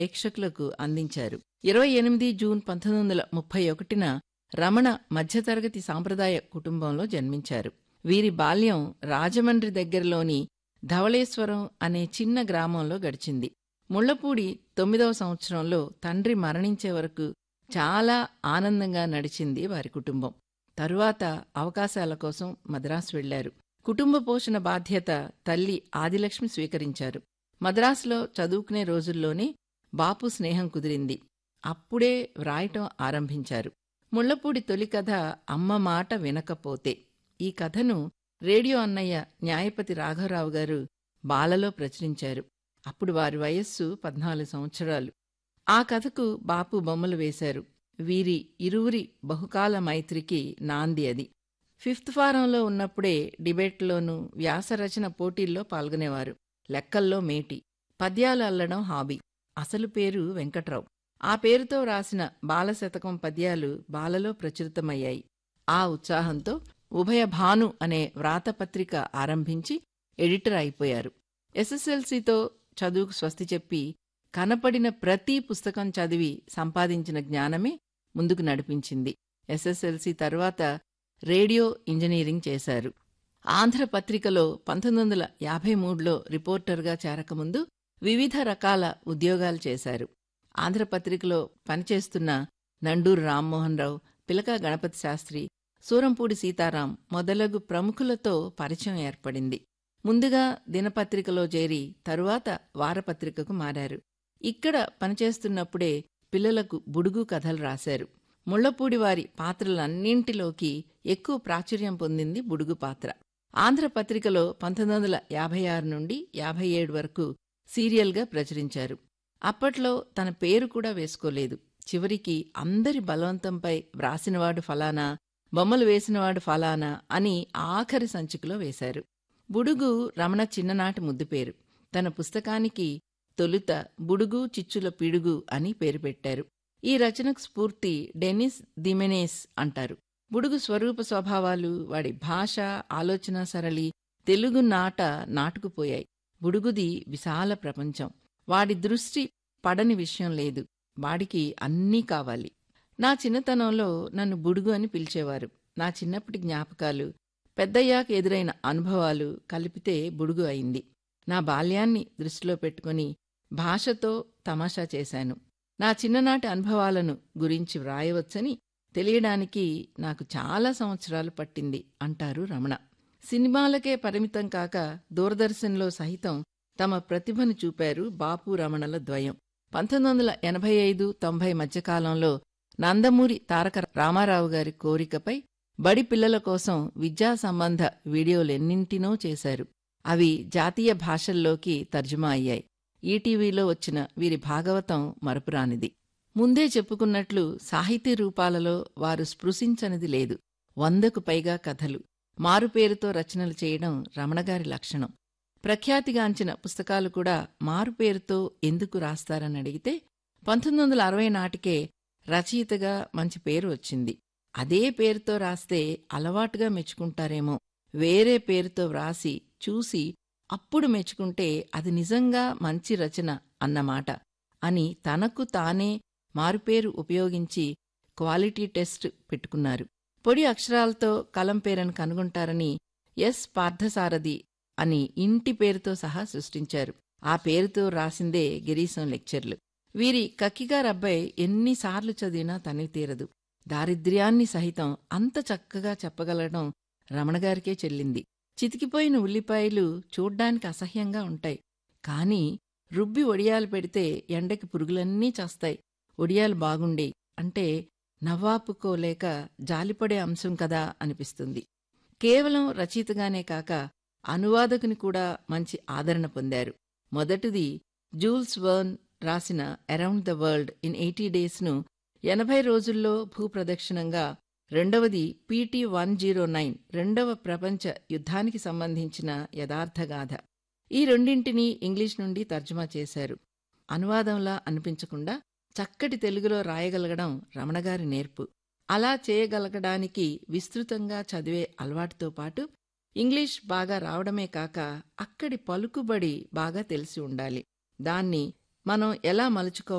ప్రేక్షకులకు అందించారు ఇరవై ఎనిమిది జూన్ పంతొమ్మిది వందల ముప్పై ఒకటిన రమణ మధ్యతరగతి సాంప్రదాయ కుటుంబంలో జన్మించారు వీరి బాల్యం రాజమండ్రి దగ్గరలోని ధవళేశ్వరం అనే చిన్న గ్రామంలో గడిచింది ముళ్లపూడి తొమ్మిదవ సంవత్సరంలో తండ్రి మరణించే వరకు చాలా ఆనందంగా నడిచింది వారి కుటుంబం తరువాత అవకాశాల కోసం మద్రాసు వెళ్లారు కుటుంబ పోషణ బాధ్యత తల్లి ఆదిలక్ష్మి స్వీకరించారు మద్రాసులో చదువుకునే రోజుల్లోనే బాపు స్నేహం కుదిరింది అప్పుడే వ్రాయటం ఆరంభించారు ముళ్లపూడి తొలి కథ అమ్మ మాట వినకపోతే ఈ కథను రేడియో అన్నయ్య న్యాయపతి రాఘవరావు గారు బాలలో ప్రచురించారు అప్పుడు వారి వయస్సు పద్నాలుగు సంవత్సరాలు ఆ కథకు బాపు బొమ్మలు వేశారు వీరి ఇరువురి బహుకాల మైత్రికి నాంది అది ఫిఫ్త్ ఫారంలో ఉన్నప్పుడే డిబేట్లోనూ వ్యాసరచన పోటీల్లో పాల్గొనేవారు లెక్కల్లో మేటి పద్యాలు అల్లడం హాబీ అసలు పేరు వెంకట్రావు ఆ పేరుతో రాసిన బాలశతకం పద్యాలు బాలలో ప్రచురితమయ్యాయి ఆ ఉత్సాహంతో ఉభయ భాను అనే వ్రాతపత్రిక ఆరంభించి ఎడిటర్ అయిపోయారు ఎస్ఎస్ఎల్సీతో చదువుకు స్వస్తి చెప్పి కనపడిన ప్రతి పుస్తకం చదివి సంపాదించిన జ్ఞానమే ముందుకు నడిపించింది ఎస్ఎస్ఎల్సీ తర్వాత రేడియో ఇంజనీరింగ్ చేశారు ఆంధ్రపత్రికలో పంతొమ్మిది వందల యాభై మూడులో రిపోర్టర్గా చేరకముందు వివిధ రకాల ఉద్యోగాలు చేశారు ఆంధ్రపత్రికలో పనిచేస్తున్న నండూరు రామ్మోహన్ రావు పిలక గణపతి శాస్త్రి సూరంపూడి సీతారాం మొదలగు ప్రముఖులతో పరిచయం ఏర్పడింది ముందుగా దినపత్రికలో చేరి తరువాత వారపత్రికకు మారారు ఇక్కడ పనిచేస్తున్నప్పుడే పిల్లలకు బుడుగు కథలు రాశారు ముళ్లపూడి వారి పాత్రలన్నింటిలోకి ఎక్కువ ప్రాచుర్యం పొందింది బుడుగు పాత్ర ఆంధ్రపత్రికలో పంతొమ్మిది వందల యాభై ఆరు నుండి యాభై ఏడు వరకు సీరియల్గా ప్రచురించారు అప్పట్లో తన పేరు కూడా వేసుకోలేదు చివరికి అందరి బలవంతంపై వ్రాసినవాడు ఫలానా బొమ్మలు వేసినవాడు ఫలానా అని ఆఖరి సంచికలో వేశారు బుడుగు రమణ చిన్ననాటి ముద్దు పేరు తన పుస్తకానికి తొలుత బుడుగు చిచ్చుల పిడుగు అని పేరు పెట్టారు ఈ రచనకు స్ఫూర్తి డెనిస్ దిమెనేస్ అంటారు బుడుగు స్వరూప స్వభావాలు వాడి భాష ఆలోచన సరళి తెలుగు నాట నాటుకుపోయాయి బుడుగుది విశాల ప్రపంచం వాడి దృష్టి పడని విషయం లేదు వాడికి అన్నీ కావాలి నా చిన్నతనంలో నన్ను బుడుగు అని పిలిచేవారు నా చిన్నప్పటి జ్ఞాపకాలు పెద్దయ్యాక ఎదురైన అనుభవాలు కలిపితే బుడుగు అయింది నా బాల్యాన్ని దృష్టిలో పెట్టుకుని భాషతో తమాషా చేశాను నా చిన్ననాటి అనుభవాలను గురించి వ్రాయవచ్చని తెలియడానికి నాకు చాలా సంవత్సరాలు పట్టింది అంటారు రమణ సినిమాలకే పరిమితం కాక దూరదర్శన్లో సహితం తమ ప్రతిభను చూపారు బాపు రమణల ద్వయం పంతొమ్మిది వందల ఎనభై ఐదు తొంభై మధ్యకాలంలో నందమూరి తారక రామారావు గారి కోరికపై బడి పిల్లల కోసం విద్యా సంబంధ వీడియోలెన్నింటినో చేశారు అవి జాతీయ భాషల్లోకి తర్జుమా అయ్యాయి ఈటీవీలో వచ్చిన వీరి భాగవతం మరపురానిది ముందే చెప్పుకున్నట్లు సాహితీ రూపాలలో వారు స్పృశించనిది లేదు వందకు పైగా కథలు మారుపేరుతో రచనలు చేయడం రమణగారి లక్షణం ప్రఖ్యాతిగాంచిన పుస్తకాలు కూడా మారుపేరుతో ఎందుకు రాస్తారని అడిగితే పంతొమ్మిది వందల అరవై నాటికే రచయితగా మంచి పేరు వచ్చింది అదే పేరుతో రాస్తే అలవాటుగా మెచ్చుకుంటారేమో వేరే పేరుతో వ్రాసి చూసి అప్పుడు మెచ్చుకుంటే అది నిజంగా మంచి రచన అన్నమాట అని తనకు తానే మారుపేరు ఉపయోగించి క్వాలిటీ టెస్ట్ పెట్టుకున్నారు పొడి అక్షరాలతో కలం పేరని కనుగొంటారని ఎస్ పార్థసారథి అని ఇంటి పేరుతో సహా సృష్టించారు ఆ పేరుతో రాసిందే గిరీశం లెక్చర్లు వీరి కక్కిగారబ్బాయి ఎన్నిసార్లు చదివినా తనివి తీరదు దారిద్ర్యాన్ని సహితం అంత చక్కగా చెప్పగలగడం రమణగారికే చెల్లింది చితికిపోయిన ఉల్లిపాయలు చూడ్డానికి అసహ్యంగా ఉంటాయి కాని రుబ్బి ఒడియాలు పెడితే ఎండకి పురుగులన్నీ చస్తాయి ఒడియాలు బాగుండే అంటే నవ్వాపుకోలేక జాలిపడే అంశం కదా అనిపిస్తుంది కేవలం రచయితగానే కాక అనువాదకుని కూడా మంచి ఆదరణ పొందారు మొదటిది జూల్స్ వర్న్ రాసిన around the world in eighty డేస్ను ఎనభై రోజుల్లో భూప్రదక్షిణంగా రెండవది పీటీ వన్ జీరో నైన్ రెండవ ప్రపంచ యుద్ధానికి సంబంధించిన యథార్థగాథ ఈ రెండింటినీ ఇంగ్లీష్ నుండి తర్జుమా చేశారు అనువాదంలా అనిపించకుండా చక్కటి తెలుగులో రాయగలగడం రమణగారి నేర్పు అలా చేయగలగడానికి విస్తృతంగా చదివే అలవాటుతో పాటు ఇంగ్లీష్ బాగా రావడమే కాక అక్కడి పలుకుబడి బాగా తెలిసి ఉండాలి దాన్ని మనం ఎలా మలుచుకోవాలి